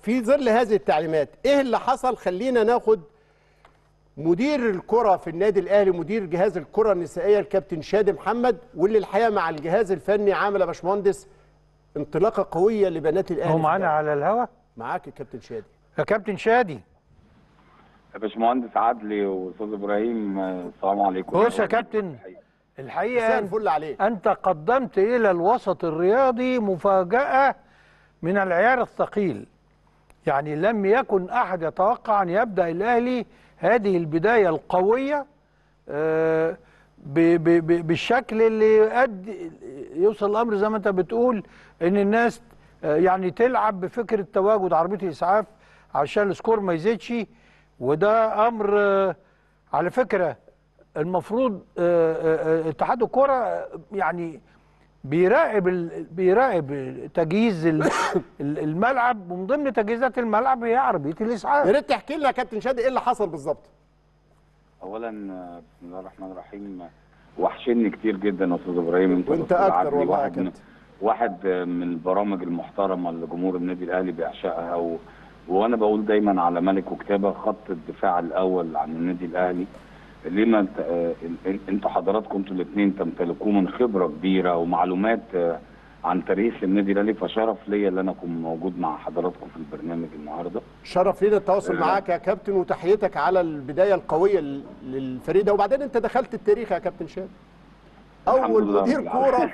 في ظل هذه التعليمات ايه اللي حصل خلينا ناخد مدير الكرة في النادي الاهلي مدير جهاز الكرة النسائية الكابتن شادي محمد واللي الحقيقة مع الجهاز الفني عامل يا باشمهندس انطلاقة قوية لبنات الاهلي هو في معانا الدوري. على الهوا معاك يا كابتن شادي يا كابتن شادي يا باشمهندس عدلي واستاذ ابراهيم آه، السلام عليكم بص يا كابتن الحقيقه مساء أنت- الفل عليك انت قدمت الى الوسط الرياضي مفاجاه من العيار الثقيل يعني لم يكن احد يتوقع ان يبدا الاهلي هذه البدايه القويه آه، ب- ب- ب- بالشكل اللي يؤدي يوصل الامر زي ما انت بتقول ان الناس آه، يعني تلعب بفكره تواجد عربيه الاسعاف عشان السكور ما يزيدش وده امر آه، على فكره المفروض آه، آه، آه، اتحاد الكره آه، يعني بيراقب ال- بيراقب تجهيز ال- ال- الملعب ومن ضمن تجهيزات الملعب هي عربيه الاسعاف يا ريت تحكي لنا يا كابتن شادي ايه اللي حصل بالظبط اولا آه، بسم الله الرحمن الرحيم آه، وحشني كتير جدا يا استاذ ابراهيم انت وانت والأستاذ اكتر عدلي، والله يا واحد من- كابتن واحد آه، من البرامج المحترمه اللي جمهور النادي الاهلي بيعشقها و... وانا بقول دايما على ملك وكتابه خط الدفاع الاول عن النادي الاهلي ليه ما انت- آه، ال- انتوا حضراتكم انتوا الاثنين تمتلكوه من خبره كبيره ومعلومات آه، عن تاريخ النادي الاهلي فشرف ليا ان انا اكون موجود مع حضراتكم في البرنامج النهارده شرف لينا التواصل آه. معاك يا كابتن وتحيتك على البدايه القويه لل- للفريق ده وبعدين انت دخلت التاريخ يا كابتن شادي الحمد اول لله مدير رب كوره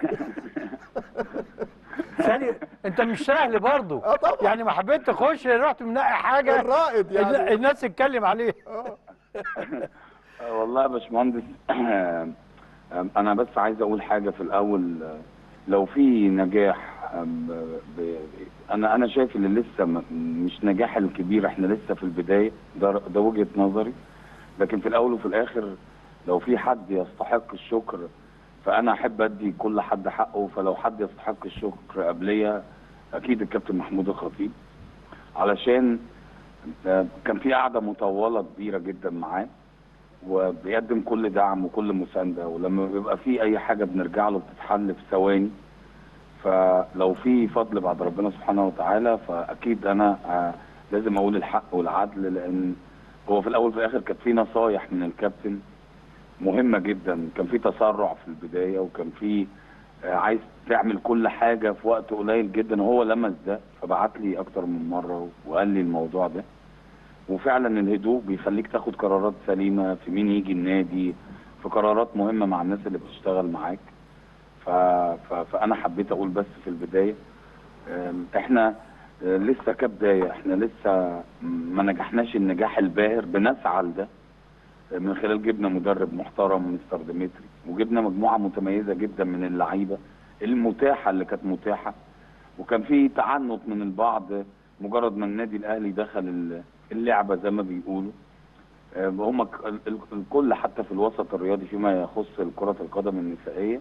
ثاني انت مش سهل برضه اه طبعا. يعني ما حبيت تخش رحت منقي حاجه الرائد الن- يعني الناس تتكلم عليه آه، والله يا باشمهندس انا بس عايز اقول حاجه في الاول آه، لو في نجاح آم، ب- ب- انا انا شايف اللي لسه م- مش نجاح الكبير احنا لسه في البدايه ده ده وجهه نظري لكن في الاول وفي الاخر لو في حد يستحق الشكر فانا احب ادي كل حد حقه فلو حد يستحق الشكر قبليه اكيد الكابتن محمود الخطيب علشان آه، كان في قعده مطوله كبيره جدا معاه وبيقدم كل دعم وكل مسانده ولما بيبقى في اي حاجه بنرجع له بتتحل في ثواني فلو في فضل بعد ربنا سبحانه وتعالى فاكيد انا آه، لازم اقول الحق والعدل لان هو في الاول وفي الاخر كانت في نصايح من الكابتن مهمه جدا كان في تسرع في البدايه وكان في آه، عايز تعمل كل حاجه في وقت قليل جدا هو لمس ده فبعت لي اكتر من مره وقال لي الموضوع ده وفعلا الهدوء بيخليك تاخد قرارات سليمه في مين يجي النادي في قرارات مهمه مع الناس اللي بتشتغل معاك ف... ف... فانا حبيت اقول بس في البدايه أم، احنا أه، لسه كبدايه احنا لسه ما نجحناش النجاح الباهر بنسعى لده أه، من خلال جبنا مدرب محترم مستر ديمتري وجبنا مجموعه متميزه جدا من اللعيبه المتاحه اللي كانت متاحه وكان في تعنت من البعض مجرد ما النادي الاهلي دخل ال- اللعبه زي ما بيقولوا آه، هم ك- ال- ال- الكل حتى في الوسط الرياضي فيما يخص كره القدم النسائيه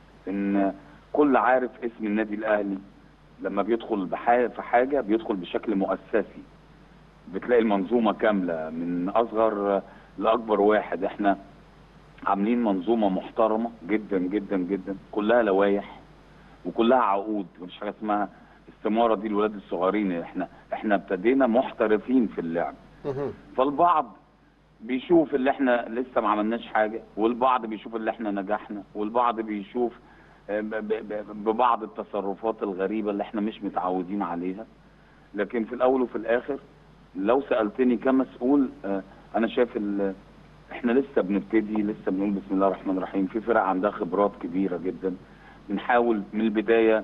ان كل عارف اسم النادي الاهلي لما بيدخل بحا- في حاجه بيدخل بشكل مؤسسي بتلاقي المنظومه كامله من اصغر لاكبر واحد احنا عاملين منظومه محترمه جدا جدا جدا كلها لوائح وكلها عقود مفيش حاجه اسمها استماره دي الولاد الصغيرين احنا احنا ابتدينا محترفين في اللعب مهم. فالبعض بيشوف اللي احنا لسه ما عملناش حاجه والبعض بيشوف اللي احنا نجحنا والبعض بيشوف آه، ب- ب- ب- ببعض التصرفات الغريبه اللي احنا مش متعودين عليها لكن في الاول وفي الاخر لو سالتني كمسؤول آه، انا شايف ال- احنا لسه بنبتدي لسه بنقول بسم الله الرحمن الرحيم في فرق عندها خبرات كبيره جدا بنحاول من البدايه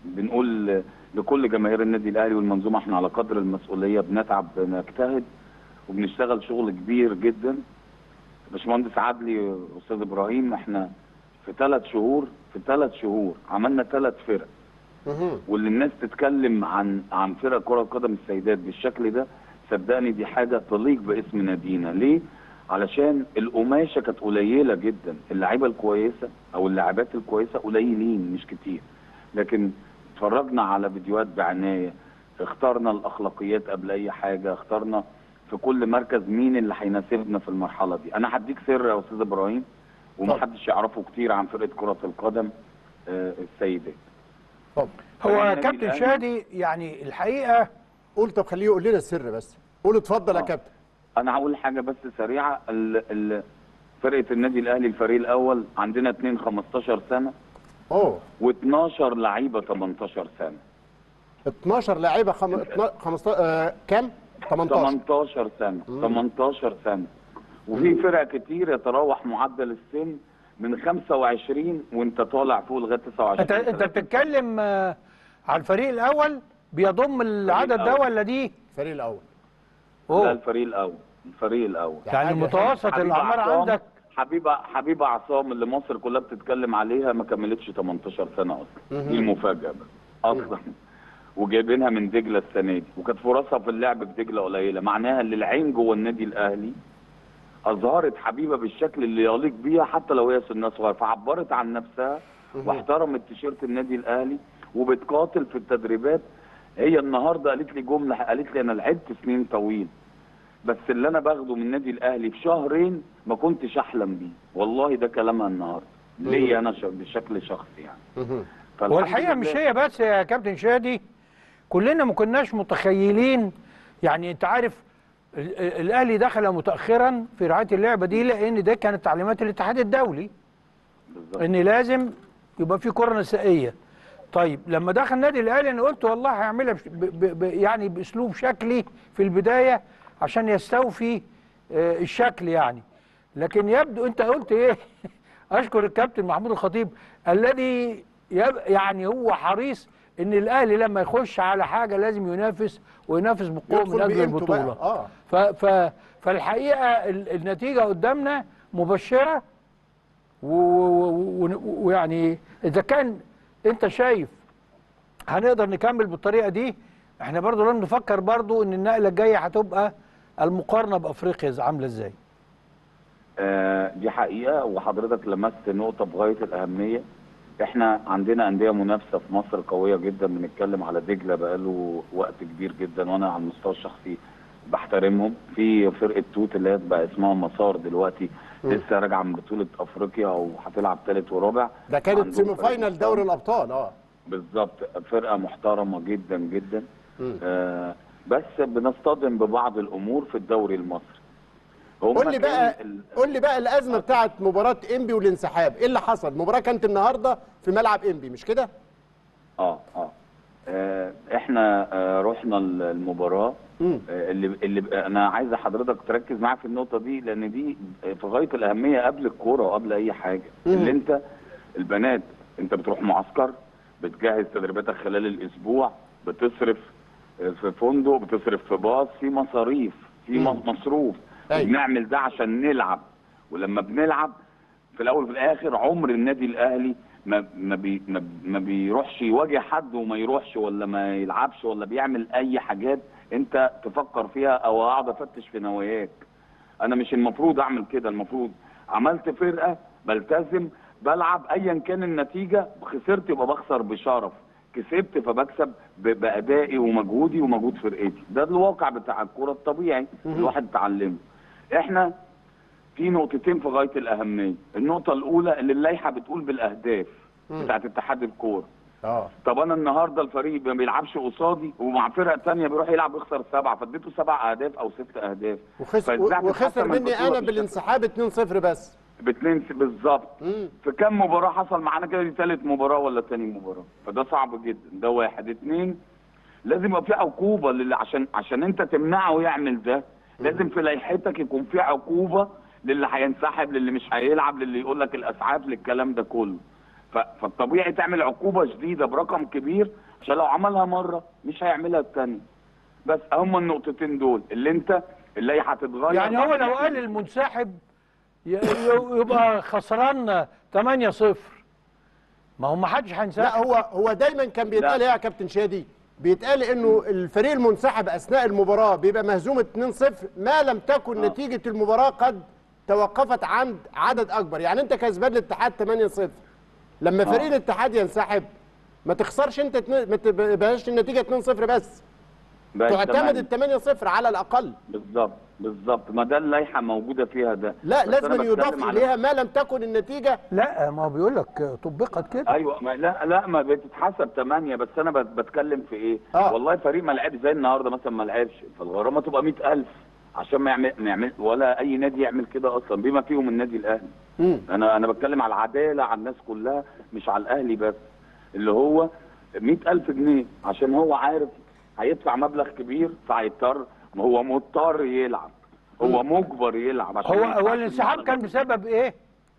بنقول لكل جماهير النادي الاهلي والمنظومه احنا على قدر المسؤوليه بنتعب بنجتهد وبنشتغل شغل كبير جدا باشمهندس عدلي استاذ ابراهيم احنا في ثلاث شهور في ثلاث شهور عملنا ثلاث فرق مهم. واللي الناس تتكلم عن عن فرق كره القدم السيدات بالشكل ده صدقني دي حاجه تليق باسم نادينا ليه علشان القماشه كانت قليله جدا اللعيبه الكويسه او اللاعبات الكويسه قليلين مش كتير لكن اتفرجنا على فيديوهات بعنايه اخترنا الاخلاقيات قبل اي حاجه اخترنا في كل مركز مين اللي هيناسبنا في المرحله دي انا هديك سر يا استاذ ابراهيم ومحدش يعرفه كتير عن فرقه كره القدم آه، السيدات اتفضل هو النادي كابتن الأهلي- شادي يعني الحقيقه قول طب خليه يقول لنا السر بس قول اتفضل يا آه. كابتن انا هقول حاجه بس سريعه ال... ال... فرقه النادي الاهلي الفريق الاول عندنا اتنين 15 سنه اوه و12 لعيبه 18 سنه 12 لاعيبه خم... 12 15 آه كام 18 18 سنه 18 سنه وفي فرق كتير يتراوح معدل السن من 25 وانت طالع فوق لغايه 29 انت انت بتتكلم آه، على الفريق الاول بيضم العدد ده الأول. ولا دي الفريق الاول لا أوه. الفريق الاول الفريق الاول يعني حاجة- متوسط حبيب الاعمار عصام- عندك حبيبه حبيبه عصام اللي مصر كلها بتتكلم عليها ما كملتش 18 سنه اصلا دي المفاجاه بس اصلا وجايبينها من دجله السنه دي وكانت فرصها في اللعب في دجله قليله معناها ان العين جوه النادي الاهلي اظهرت حبيبه بالشكل اللي يليق بيها حتى لو هي سنها صغير فعبرت عن نفسها واحترمت تيشيرت النادي الاهلي وبتقاتل في التدريبات هي النهارده قالت لي جمله قالت لي انا لعبت سنين طويل بس اللي انا باخده من النادي الاهلي في شهرين ما كنتش احلم بيه والله ده كلامها النهارده ليا انا ش- بشكل شخصي يعني مهم. فالحمد والحقيقه لله. مش هي بس يا كابتن شادي كلنا ما كناش متخيلين يعني انت عارف ال- ال- الاهلي دخل متاخرا في رعايه اللعبه دي لان ده كانت تعليمات الاتحاد الدولي بالظبط. ان لازم يبقى في كره نسائيه طيب لما دخل النادي الاهلي انا قلت والله هيعملها بش- ب ب ب يعني باسلوب شكلي في البدايه عشان يستوفي آه، الشكل يعني لكن يبدو انت قلت ايه اشكر الكابتن محمود الخطيب الذي يب يعني هو حريص ان الاهلي لما يخش على حاجه لازم ينافس وينافس بقوه يدخل من اجل بقيمته بقى. البطوله اه ف ف فالحقيقه ال- النتيجه قدامنا مبشره و- و- و- ويعني اذا كان انت شايف هنقدر نكمل بالطريقه دي احنا برضو لازم نفكر برضو ان النقله الجايه هتبقى المقارنه بافريقيا عامله ازاي آه، دي حقيقة وحضرتك لمست نقطة بغاية الأهمية احنا عندنا أندية منافسة في مصر قوية جدا بنتكلم على دجلة بقاله وقت كبير جدا وأنا على المستوى الشخصي بحترمهم في فرقة توت اللي هي بقى اسمها مسار دلوقتي لسه راجعة من بطولة أفريقيا وهتلعب ثالث ورابع ده كانت عندهم سيمي فريق فاينال محترم. دوري الابطال اه بالظبط فرقه محترمه جدا جدا مم. آه بس بنصطدم ببعض الامور في الدوري المصري هم قول لي كان بقى ال- قول لي بقى الازمه بتاعت مباراه انبي والانسحاب ايه اللي حصل المباراه كانت النهارده في ملعب انبي مش كده اه اه آه، احنا آه رحنا ال- المباراه مم. آه، اللي اللي انا عايز حضرتك تركز معايا في النقطه دي لان دي في غايه الاهميه قبل الكوره وقبل اي حاجه مم. اللي انت البنات انت بتروح معسكر بتجهز تدريباتك خلال الاسبوع بتصرف آه، في فندق بتصرف في باص في مصاريف في مم. م- مصروف أيوة. بنعمل ده عشان نلعب ولما بنلعب في الاول وفي الاخر عمر النادي الاهلي ما ما, بي ما, ما بيروحش يواجه حد وما يروحش ولا ما يلعبش ولا بيعمل اي حاجات انت تفكر فيها او اقعد افتش في نواياك انا مش المفروض اعمل كده المفروض عملت فرقه بلتزم بلعب ايا كان النتيجه خسرت يبقى بخسر بشرف كسبت فبكسب ب- بادائي ومجهودي ومجهود فرقتي ده الواقع بتاع الكوره الطبيعي الواحد اتعلمه احنا في نقطتين في غايه الاهميه النقطه الاولى اللي اللائحه بتقول بالاهداف بتاعت اتحاد الكوره اه طب انا النهارده الفريق ما بيلعبش قصادي ومع فرق تانية بيروح يلعب يخسر سبعه فاديته سبع اهداف او ست اهداف وخسر فإزاي وخسر هتتحسن مني البطولة انا بالشكل بالانسحاب 2-0 بس باتنين س- بالظبط مم. في كام مباراه حصل معانا كده دي ثالث مباراه ولا تاني مباراه فده صعب جدا ده واحد اتنين لازم يبقى في عقوبه للي عشان عشان انت تمنعه يعمل ده لازم في لائحتك يكون في عقوبه للي هينسحب للي مش هيلعب للي يقول لك الاسعاف للكلام ده كله ف- فالطبيعي تعمل عقوبه شديده برقم كبير عشان لو عملها مره مش هيعملها الثانيه بس هم النقطتين دول اللي انت اللائحه هتتغير يعني هو لو قال المنسحب ي- ي- يبقى خسران 8-0 ما هو ما حدش لا هينسحب هو هو دايما كان بيتقال لا. ايه يا كابتن شادي بيتقال انه الفريق المنسحب اثناء المباراه بيبقى مهزوم 2-0 ما لم تكن آه. نتيجه المباراه قد توقفت عند عدد اكبر يعني انت كسبان الاتحاد 8-0 لما آه. فريق الاتحاد ينسحب ما تخسرش انت اتنين- ما تبقاش النتيجه 2-0 بس بقت تعتمد تمانية. ال 8 0 على الاقل بالظبط بالظبط ما ده اللائحه موجوده فيها ده لا بس لازم أنا أن يضاف بتكلم على- اليها ما لم تكن النتيجه لا ما هو بيقول لك طبقت كده ايوه ما لا لا ما بتتحسب 8 بس انا بت- بتكلم في ايه؟ آه. والله فريق ما لعبش زي النهارده مثلا ما لعبش فالغرامه تبقى 100000 عشان ما يعمل ما يعمل ولا اي نادي يعمل كده اصلا بما فيهم النادي الاهلي مم. انا انا بتكلم على العداله على الناس كلها مش على الاهلي بس اللي هو 100000 جنيه عشان هو عارف هيدفع مبلغ كبير فهيضطر ما هو مضطر يلعب هو مجبر يلعب عشان هو ما يدفعش هو الانسحاب كان المبلغ. بسبب ايه؟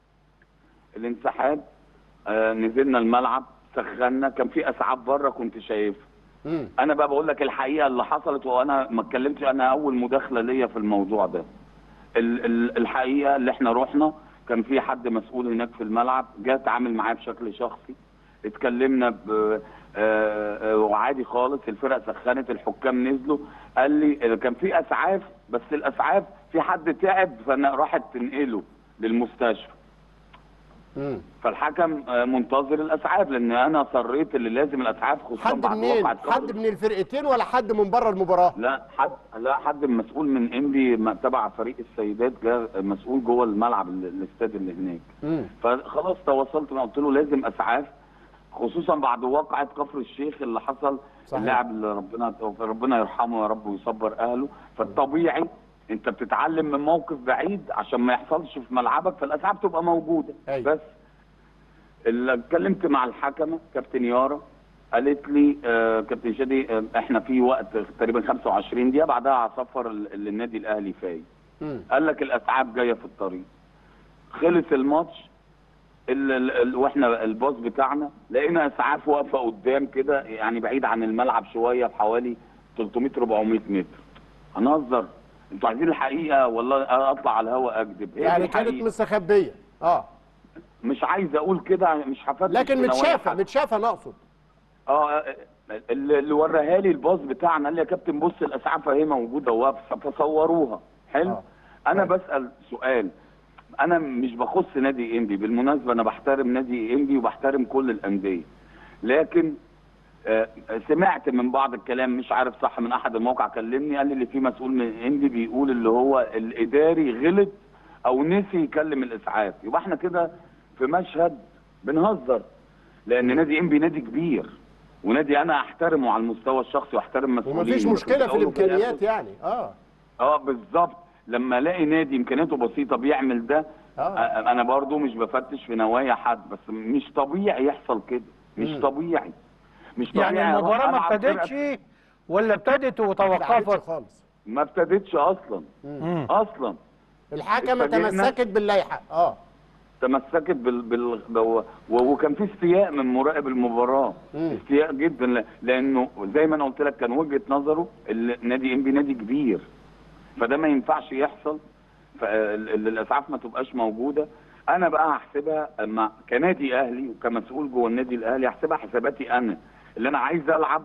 الانسحاب آه نزلنا الملعب سخنا كان في اسعاف بره كنت شايفها مم. انا بقى بقول لك الحقيقه اللي حصلت وانا ما اتكلمتش انا اول مداخله ليا في الموضوع ده ال ال الحقيقه اللي احنا رحنا كان في حد مسؤول هناك في الملعب جه اتعامل معايا بشكل شخصي اتكلمنا ب آه، آه، وعادي خالص الفرق سخنت الحكام نزلوا قال لي كان في اسعاف بس الاسعاف في حد تعب فراحت تنقله للمستشفى مم. فالحكم آه، منتظر الاسعاف لان انا اصريت اللي لازم الاسعاف خصوصا حد بعد منين وقعه حد رجل. من الفرقتين ولا حد من بره المباراه لا حد لا حد مسؤول من انبي ما تبع فريق السيدات جا مسؤول جوه الملعب ال- الاستاد اللي هناك مم. فخلاص تواصلت معاه قلت له لازم اسعاف خصوصا بعد واقعه كفر الشيخ اللي حصل صحيح. اللاعب اللي ربنا ربنا يرحمه يا رب ويصبر اهله فالطبيعي انت بتتعلم من موقف بعيد عشان ما يحصلش في ملعبك فالاسعاف تبقى موجوده أيوة. بس اللي اتكلمت مع الحكمه كابتن يارا قالت لي آه كابتن شادي آه احنا في وقت تقريبا 25 دقيقه بعدها هسفر ال- ال- النادي الاهلي فايق مم. قال لك الاسعاف جايه في الطريق خلص الماتش ال ال ال واحنا الباص بتاعنا لقينا اسعاف واقفه قدام كده يعني بعيد عن الملعب شويه بحوالي 300 400 متر هنهزر انتوا عايزين الحقيقه والله اطلع على الهواء اكذب هي دي يعني كانت الحقيقة. مستخبيه اه مش عايز اقول كده مش هفتش لكن في نوايا متشافه حد. متشافه نقصد اه اللي اللي وراها لي الباص بتاعنا قال لي يا كابتن بص الاسعاف اهي موجوده واقفه فصوروها حلو آه. انا طيب. بسال سؤال انا مش بخص نادي انبي بالمناسبه انا بحترم نادي انبي وبحترم كل الانديه لكن آه، سمعت من بعض الكلام مش عارف صح من احد المواقع كلمني قال لي اللي في مسؤول من انبي بيقول اللي هو الاداري غلط او نسي يكلم الاسعاف يبقى احنا كده في مشهد بنهزر لان نادي انبي نادي كبير ونادي انا احترمه على المستوى الشخصي واحترم مسؤولين ومفيش ولكن مشكله في الأول وفي الآخر الامكانيات يعني اه اه بالظبط لما الاقي نادي امكانياته بسيطه بيعمل ده آه. آه. انا برضو مش بفتش في نوايا حد بس مش طبيعي يحصل كده مش مم. طبيعي مش طبيعي يعني أروح المباراه ما ألعب ابتدتش فرقة- ولا ابتدت ما اتلعبتش وتوقفت؟ خالص ما ابتدتش اصلا مم. اصلا الحكمه اتفاجئنا. تمسكت باللائحه اه تمسكت بال, بال... و... وكان في استياء من مراقب المباراه مم. استياء جدا ل... لانه زي ما انا قلت لك كان وجهه نظره ال- نادي انبي نادي كبير فده ما ينفعش يحصل فالاسعاف ما تبقاش موجوده انا بقى هحسبها اما كنادي اهلي وكمسؤول جوه النادي الاهلي هحسبها حساباتي انا اللي انا عايز العب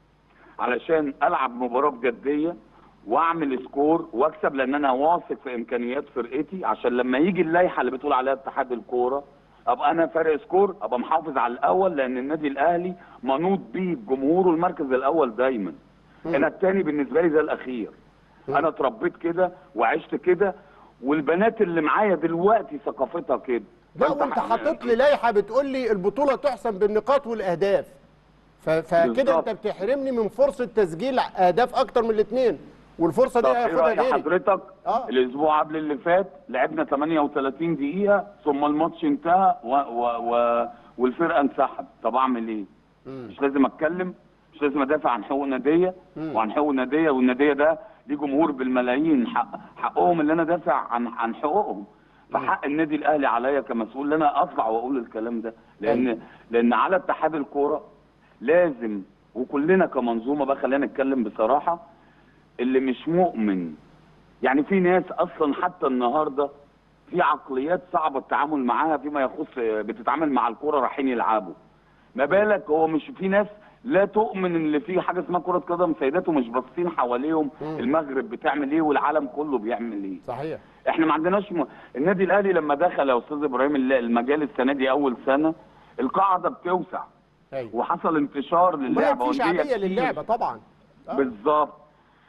علشان العب مباراه بجديه واعمل سكور واكسب لان انا واثق في امكانيات فرقتي عشان لما يجي اللائحه اللي بتقول عليها اتحاد الكوره ابقى انا فارق سكور ابقى محافظ على الاول لان النادي الاهلي منوط بيه بجمهوره المركز الاول دايما انا الثاني بالنسبه لي زي الاخير انا اتربيت كده وعشت كده والبنات اللي معايا دلوقتي ثقافتها كده لا فأنت وانت ح- حاطط لي لائحه بتقول لي البطوله تحسم بالنقاط والاهداف ف- فكده بالظبط. انت بتحرمني من فرصه تسجيل اهداف اكتر من الاثنين والفرصه دي طب ايه هياخدها رأي غيري حضرتك آه. الاسبوع قبل اللي فات لعبنا 38 دقيقة ثم الماتش انتهى و... و... و... والفرقة انسحب طب اعمل ايه؟ مم. مش لازم اتكلم مش لازم ادافع عن حقوق نادية مم. وعن حقوق نادية والنادية ده ليه جمهور بالملايين حق... حقهم اللي انا دافع عن عن حقوقهم فحق النادي الاهلي عليا كمسؤول ان انا اطلع واقول الكلام ده لان أيوة. لان على اتحاد الكوره لازم وكلنا كمنظومه بقى خلينا نتكلم بصراحه اللي مش مؤمن يعني في ناس اصلا حتى النهارده في عقليات صعبه التعامل معاها فيما يخص بتتعامل مع الكوره رايحين يلعبوا ما بالك هو مش في ناس لا تؤمن ان اللي في حاجه اسمها كره قدم سيدات ومش باصين حواليهم مم. المغرب بتعمل ايه والعالم كله بيعمل ايه صحيح احنا ما عندناش م... النادي الاهلي لما دخل يا استاذ ابراهيم الل- المجال السنه دي اول سنه القاعده بتوسع ايوه وحصل انتشار ما للعبه في وأندية شعبيه كتير. للعبه طبعا آه. بالظبط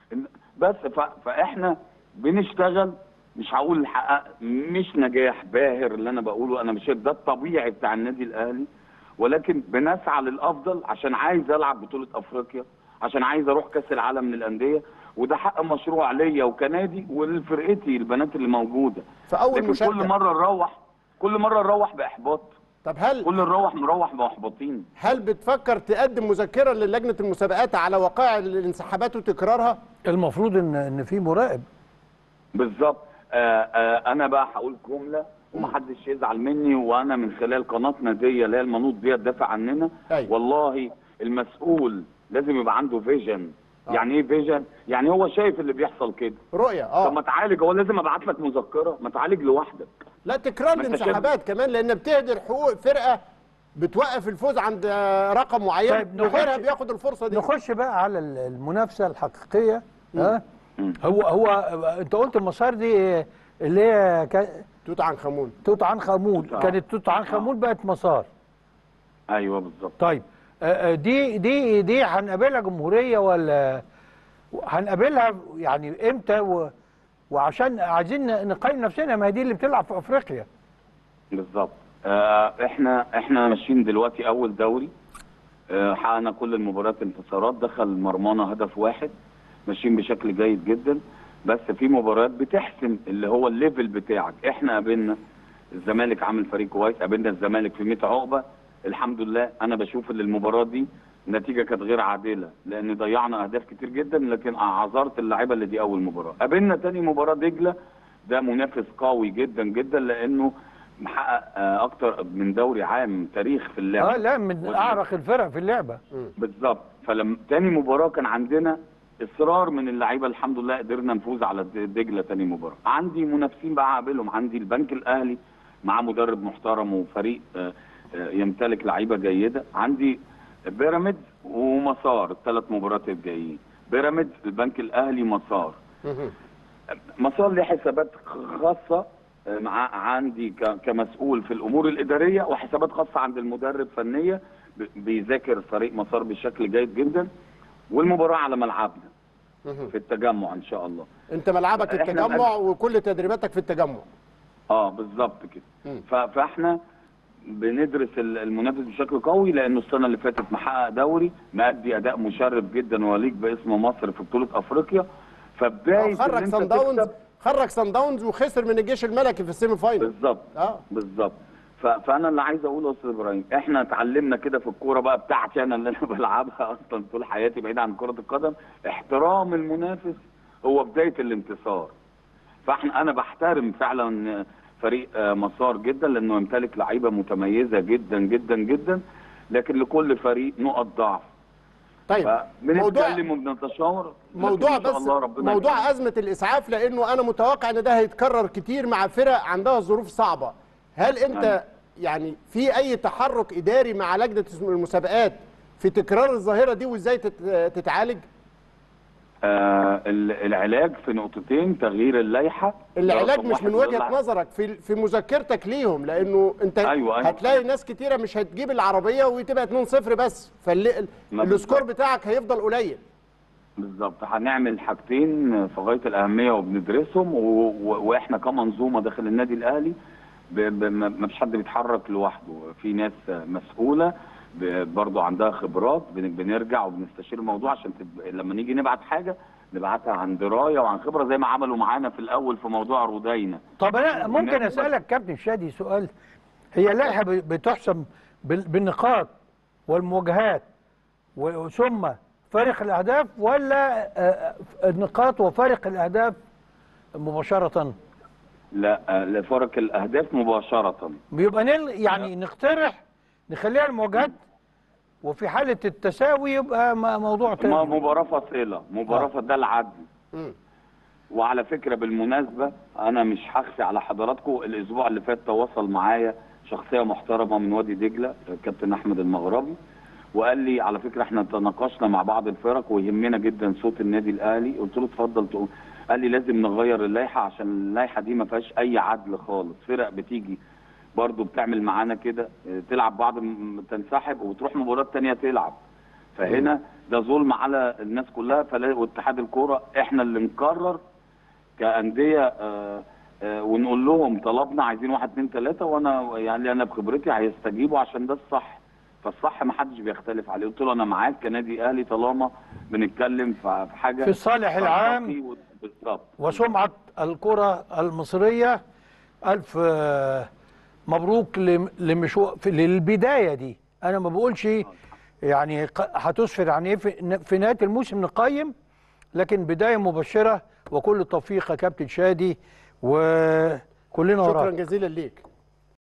إن- بس ف... فاحنا بنشتغل مش هقول نحقق مش نجاح باهر اللي انا بقوله انا مش ده الطبيعي بتاع النادي الاهلي ولكن بنسعى للافضل عشان عايز العب بطوله افريقيا عشان عايز اروح كاس العالم للانديه وده حق مشروع ليا وكنادي ولفرقتي البنات اللي موجوده فاول لكن كل مشاركه مره نروح كل مره نروح باحباط طب هل كل نروح نروح محبطين هل بتفكر تقدم مذكره للجنه المسابقات على وقائع الانسحابات وتكرارها المفروض ان ان في مراقب بالظبط آه آه انا بقى هقول جمله ومحدش يزعل مني وانا من خلال قناتنا دي اللي هي المنوط دي تدافع عننا أيوة. والله المسؤول لازم يبقى عنده فيجن آه. يعني ايه فيجن يعني هو شايف اللي بيحصل كده رؤيه طب ما اه تعالج هو لازم ابعت لك مذكره ما تعالج لوحدك لا تكرار ما أنت الانسحابات كمان لان بتهدر حقوق فرقه بتوقف الفوز عند آه، رقم معين طيب، نخش- وغيرها بياخد الفرصه دي نخش بقى على ال- المنافسه الحقيقيه ها مم. هو هو انت قلت المسار دي اللي هي كا- توت عنخ امون توت عنخ امون آه. كانت توت عنخ امون بقت مسار ايوه بالظبط طيب آه، آه، دي دي دي هنقابلها جمهوريه ولا هنقابلها يعني امتى و... وعشان عايزين نقيم نفسنا ما هي دي اللي بتلعب في افريقيا بالظبط آه احنا احنا ماشيين دلوقتي اول دوري آه حققنا كل المباريات انتصارات دخل مرمانا هدف واحد ماشيين بشكل جيد جدا بس في مباريات بتحسم اللي هو الليفل بتاعك احنا قابلنا الزمالك عامل فريق كويس قابلنا الزمالك في 100 عقبه الحمد لله انا بشوف ان المباراه دي النتيجه كانت غير عادله لان ضيعنا اهداف كتير جدا لكن اعذرت اللعيبه اللي دي اول مباراه قابلنا تاني مباراه دجله ده منافس قوي جدا جدا لانه محقق آه، اكتر من دوري عام تاريخ في اللعبه اه لا من وال- اعرق الفرق في اللعبه بالظبط فلما تاني مباراه كان عندنا اصرار من اللعيبه الحمد لله قدرنا نفوز على د- دجله تاني مباراه عندي منافسين بقى هقابلهم عندي البنك الاهلي مع مدرب محترم وفريق آه، آه، يمتلك لعيبه جيده عندي بيراميدز ومسار الثلاث مباريات الجايين بيراميدز البنك الاهلي مسار مهم. مسار ليه حسابات خاصة مع عندي ك- كمسؤول في الأمور الإدارية وحسابات خاصة عند المدرب فنية ب- بيذاكر فريق مسار بشكل جيد جدا والمباراة على ملعبنا مهم. في التجمع إن شاء الله انت ملعبك إحنا التجمع بقى- وكل تدريباتك في التجمع اه بالظبط كده مم. ف- فاحنا بندرس ال- المنافس بشكل قوي لانه السنه اللي فاتت محقق دوري مادي اداء مشرف جدا وليق باسم مصر في بطوله افريقيا فبدايه إن خرج أنت سان داونز تكسب- خرج سان داونز وخسر من الجيش الملكي في السيمي فاينل بالظبط اه بالظبط ف- فانا اللي عايز اقوله يا استاذ ابراهيم احنا اتعلمنا كده في الكوره بقى بتاعتي انا اللي انا بلعبها اصلا طول حياتي بعيد عن كره القدم احترام المنافس هو بدايه الانتصار فاحنا انا بحترم فعلا فريق آه، مسار جدا لانه يمتلك لعيبه متميزه جدا جدا جدا لكن لكل فريق نقط ضعف طيب موضوع فبنتكلم وبنتشاور لكن موضوع إن شاء بس الله ربنا موضوع يكرمنا. ازمه الاسعاف لانه انا متوقع ان ده هيتكرر كتير مع فرق عندها ظروف صعبه هل انت أيوة. يعني في اي تحرك اداري مع لجنه المسابقات في تكرار الظاهره دي وازاي تت- تتعالج آه ال- العلاج في نقطتين تغيير اللائحه ده العلاج رقم مش واحد من وده وجهه اللي- نظرك في في مذكرتك ليهم لانه انت أيوة، أيوة. هتلاقي ناس كتيره مش هتجيب العربيه وتبقى 2-0 بس ما فالسكور بالظبط. بتاعك هيفضل قليل بالظبط هنعمل حاجتين في غايه الاهميه وبندرسهم و... و... واحنا كمنظومه داخل النادي الاهلي ب... ب... ما ما فيش حد بيتحرك لوحده في ناس مسؤوله ب... برضو عندها خبرات بن... بنرجع وبنستشير الموضوع عشان تب... لما نيجي نبعت حاجه نبعتها عن درايه وعن خبره زي ما عملوا معانا في الاول في موضوع رودينا طب انا ممكن الناس- اسالك كابتن شادي سؤال هي اللائحه ب- بتحسم بال- بالنقاط والمواجهات و- ثم فارق الاهداف ولا آه، آه، النقاط وفارق الاهداف مباشره لا آه، لفرق الاهداف مباشره بيبقى نل يعني نقترح نخليها المواجهات وفي حاله التساوي يبقى م- موضوع ما تاني مباراه فاصله مباراه آه. ف- ده العدل مم. وعلى فكره بالمناسبه انا مش هخفي على حضراتكم الاسبوع اللي فات تواصل معايا شخصيه محترمه من وادي دجله كابتن احمد المغربي وقال لي على فكره احنا تناقشنا مع بعض الفرق ويهمنا جدا صوت النادي الاهلي قلت له اتفضل تقول قال لي لازم نغير اللائحه عشان اللائحه دي ما فيهاش اي عدل خالص فرق بتيجي برضو بتعمل معانا كده اه، تلعب بعض م- تنسحب وتروح مباراه تانية تلعب فهنا ده ظلم على الناس كلها فلا واتحاد الكوره احنا اللي نقرر كانديه آه، آه، ونقول لهم طلبنا عايزين واحد اتنين تلاته وانا يعني انا بخبرتي هيستجيبوا عشان ده الصح فالصح ما حدش بيختلف عليه قلت له انا معاك كنادي اهلي طالما بنتكلم في في حاجه في الصالح العام منطقي و- بالظبط وسمعة الكرة المصرية ألف آه، مبروك لم- لمشو في للبداية دي أنا ما بقولش يعني ق- هتسفر عن إيه في في نهاية الموسم نقيم لكن بداية مبشرة وكل التوفيق يا كابتن شادي وكلنا شكرا وراك جزيلا ليك